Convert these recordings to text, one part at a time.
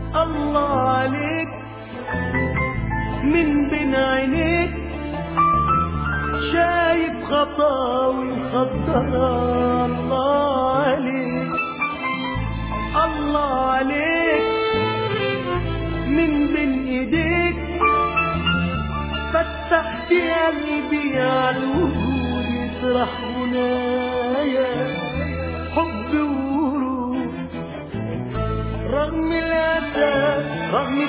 الله عليك من بين عينيك شايف خطاوي مخضرة الله عليك الله عليك من بين ايديك فتحت قلبي على الوجود يسرح هنايا حب وورود رغم الأسى رغم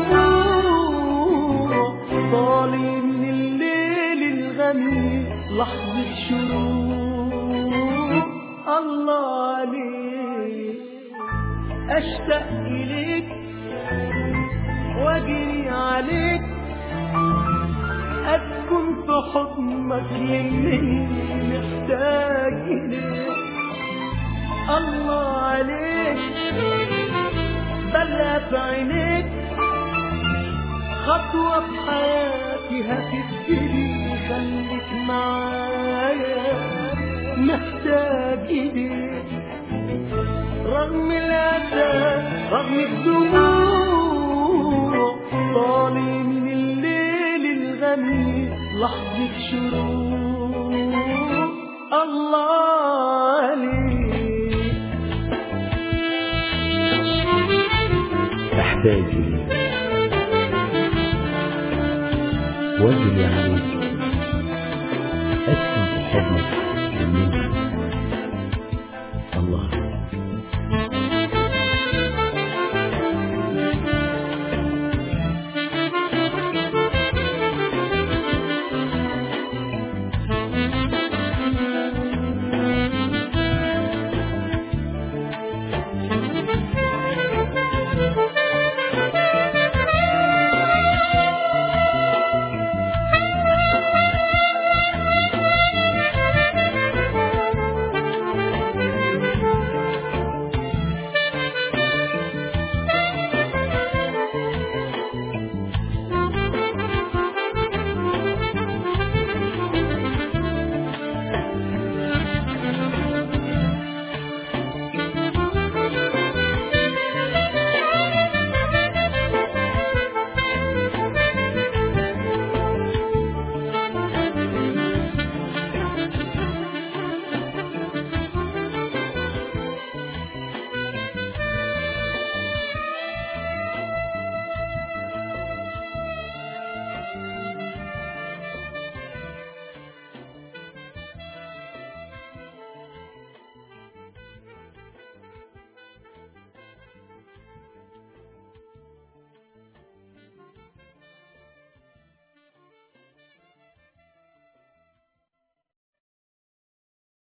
الدموع طالي من الليل الغميق لحظة شروق الله عليك أشتاق إليك وأجري عليك أسكن في حضنك يمني محتاج إليك الله عليك بلا في عينيك خطوة في حياتي هتبتدي خليك معايا محتاج إليك رغم الأسى رغم الدموع طالي من الليل الغميق لحظة شروق الله عليك احتاج إليك واجري عليك أسكن في حضنك منك